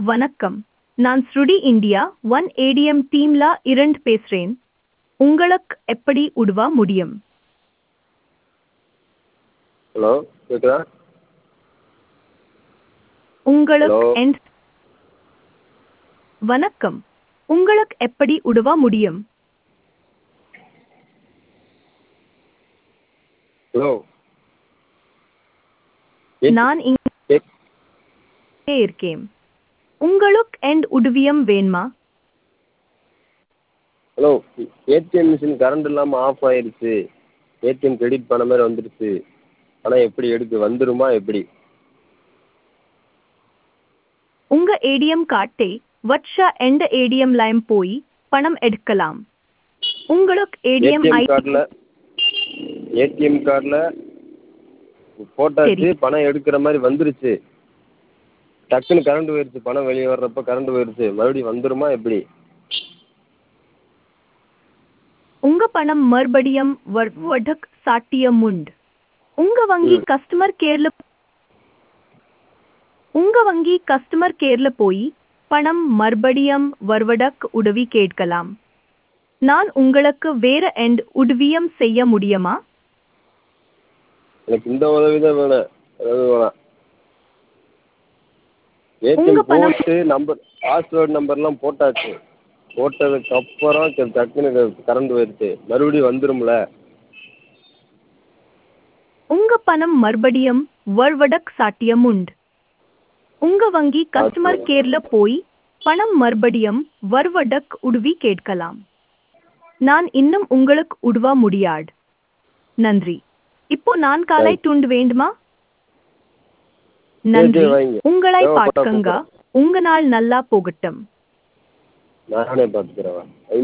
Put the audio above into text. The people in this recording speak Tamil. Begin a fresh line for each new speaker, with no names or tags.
வணக்கம் நான் ஸ்ருடி இந்தியா ஒன் ஏடிஎம் டீம்ல இரண்டு பேசுறேன் உங்களுக்கு எப்படி உதவ முடியும்
ஹலோ கேட்குதா
உங்களுக்கு
Hello.
என் வணக்கம் உங்களுக்கு எப்படி உதவ முடியும்
ஹலோ
நான் இங்கே
கேக்
இருக்கேன் உங்களுக்கு என் உதவியம் வேணுமா
ஹலோ ஏடிஎம் மிஷின் கரண்ட் இல்லாமல் ஆஃப் ஆயிருச்சு ஏடிஎம் கிரெடிட் பண்ண மாதிரி வந்துருச்சு ஆனால் எப்படி எடுக்க வந்துருமா எப்படி
உங்க ஏடிஎம் கார்டை வச்சா எந்த ஏடிஎம் லைம் போய் பணம் எடுக்கலாம் உங்களுக்கு ஏடிஎம்
ஏடிஎம்
ஐ
கார்டில் ஏடிஎம் கார்டில் போட்டாச்சு
சரி.
பணம் எடுக்கிற மாதிரி வந்துருச்சு டக்குன்னு கரண்ட் போயிருச்சு பணம் வெளியே வர்றப்ப கரண்ட் போயிருச்சு மறுபடியும் வந்துருமா எப்படி
உங்க பணம் மறுபடியும் வருவதற்கு சாத்தியம் உண்டு உங்க வங்கி
ம்.
கஸ்டமர் கேர்ல உங்க வங்கி கஸ்டமர் கேர்ல போய் பணம் மறுபடியும் வருவதற்கு உதவி கேட்கலாம் நான் உங்களுக்கு வேற எந்த உதவியும் செய்ய முடியுமா
எனக்கு இந்த உதவி தான் வேணும் அதாவது வேணாம்
உங்க
ஏடிஎம்
பணம்
போட்டு நம்பர் பாஸ்வேர்டு நம்பர்லாம் போட்டாச்சு போட்டதுக்கு அப்புறம் டக்குன்னு கரண்ட் போயிருச்சு மறுபடியும் வந்துரும்ல
உங்க பணம் மறுபடியும் வருவதற்கு சாத்தியம் உண்டு உங்க வங்கி கஸ்டமர்
Okay.
கேர்ல போய் பணம் மறுபடியும் வருவதற்கு உதவி கேட்கலாம் நான் இன்னும் உங்களுக்கு உதவ முடியாது நன்றி இப்போ நான் காலை
Right.
துண்டு வேண்டுமா
சரி,
நன்றி
சரி, வைங்க.
உங்களை
தேவைப்பட்டா
பார்க்கங்க
கூப்பிடுறேன்.
உங்க நாள் நல்லா போகட்டும்
நானே பார்த்துக்கிறேன்